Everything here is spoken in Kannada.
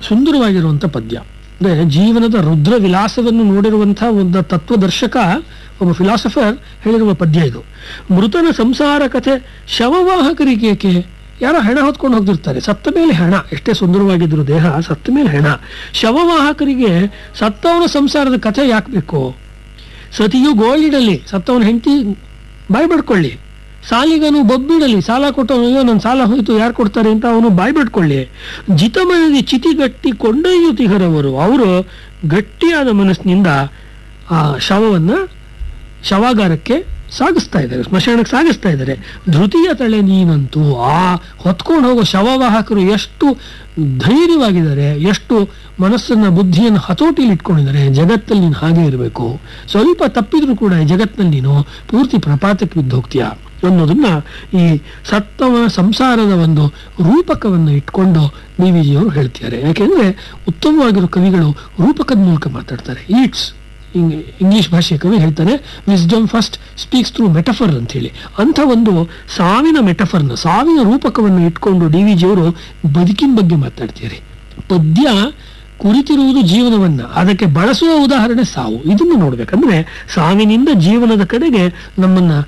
ಸುಂದರವಾಗಿರುವಂಥ ಪದ್ಯ ಅಂದರೆ ಜೀವನದ ರುದ್ರ ವಿಲಾಸವನ್ನು ನೋಡಿರುವಂಥ ಒಂದು ತತ್ವದರ್ಶಕ ಒಬ್ಬ ಫಿಲಾಸಫರ್ ಹೇಳಿರುವ ಪದ್ಯ ಇದು ಮೃತನ ಸಂಸಾರ ಕಥೆ ಶವವಾಹಕರಿಗೇಕೆ ಯಾರೋ ಹೆಣ ಹೊತ್ಕೊಂಡು ಹೋಗ್ತಿರ್ತಾರೆ ಸತ್ತ ಮೇಲೆ ಹೆಣ ಎಷ್ಟೇ ಸುಂದರವಾಗಿದ್ರು ದೇಹ ಸತ್ತ ಮೇಲೆ ಹೆಣ ಶವವಾಹಕರಿಗೆ ಸತ್ತವನ ಸಂಸಾರದ ಕಥೆ ಯಾಕೆ ಬೇಕು ಸತಿಯು ಗೋಳಿಡಲಿ ಸತ್ತವನ ಹೆಂಡತಿ ಬಾಯ್ ಬಿಡ್ಕೊಳ್ಳಿ ಸಾಲಿಗನು ಬೊಬ್ಬಿಡಲಿ ಸಾಲ ಕೊಟ್ಟವನು ಅಯ್ಯೋ ನನ್ನ ಸಾಲ ಹೋಯ್ತು ಯಾರು ಕೊಡ್ತಾರೆ ಅಂತ ಅವನು ಬಾಯ್ ಬಿಡ್ಕೊಳ್ಳಿ ಜಿತಮನದಿ ಚಿತಿಗಟ್ಟಿ ಕೊಂಡೊಯ್ಯುತ್ತಿಹರವರು ಅವರು ಗಟ್ಟಿಯಾದ ಮನಸ್ಸಿನಿಂದ ಆ ಶವವನ್ನು ಶವಾಗಾರಕ್ಕೆ ಸಾಗಿಸ್ತಾ ಇದ್ದಾರೆ ಸ್ಮಶಾನಕ್ಕೆ ಸಾಗಿಸ್ತಾ ಇದ್ದಾರೆ ಧೃತಿಯ ತಳೆ ನೀನಂತೂ ಆ ಹೊತ್ಕೊಂಡು ಹೋಗೋ ಶವವಾಹಕರು ಎಷ್ಟು ಧೈರ್ಯವಾಗಿದ್ದಾರೆ ಎಷ್ಟು ಮನಸ್ಸನ್ನ ಬುದ್ಧಿಯನ್ನು ಹತೋಟಿಲಿ ಇಟ್ಕೊಂಡಿದ್ದಾರೆ ಜಗತ್ತಲ್ಲಿ ನೀನು ಹಾಗೆ ಇರಬೇಕು ಸ್ವಲ್ಪ ತಪ್ಪಿದ್ರು ಕೂಡ ಈ ಜಗತ್ತಿನಲ್ಲಿ ನೀನು ಪೂರ್ತಿ ಪ್ರಪಾತಕ್ಕೆ ಬಿದ್ದು ಹೋಗ್ತೀಯ ಅನ್ನೋದನ್ನ ಈ ಸತ್ತಮ ಸಂಸಾರದ ಒಂದು ರೂಪಕವನ್ನು ಇಟ್ಕೊಂಡು ಡಿ ವಿ ಜಿಯವರು ಹೇಳ್ತಿದ್ದಾರೆ ಯಾಕೆಂದ್ರೆ ಉತ್ತಮವಾಗಿರೋ ಕವಿಗಳು ರೂಪಕದ ಮೂಲಕ ಮಾತಾಡ್ತಾರೆ ಈಟ್ಸ್ ಇಂಗ್ಲಿಷ್ ಭಾಷೆ ಕವಿ ಹೇಳ್ತಾನೆ wisdom first speaks through metaphor ಅಂತ ಹೇಳಿ ಅಂಥ ಒಂದು ಸಾವಿನ ಮೆಟಫರ್ನ ಸಾವಿನ ರೂಪಕವನ್ನು ಇಟ್ಕೊಂಡು ಡಿ ವಿ ಜಿಯವರು ಬದುಕಿನ ಬಗ್ಗೆ ಮಾತಾಡ್ತಾರೆ ಪದ್ಯ ಕುರಿತಿರುವುದು ಜೀವನವನ್ನ ಅದಕ್ಕೆ ಬಳಸುವ ಉದಾಹರಣೆ ಸಾವು ಇದನ್ನು ನೋಡ್ಬೇಕಂದ್ರೆ ಸಾವಿನಿಂದ ಜೀವನದ ಕಡೆಗೆ ನಮ್ಮನ್ನ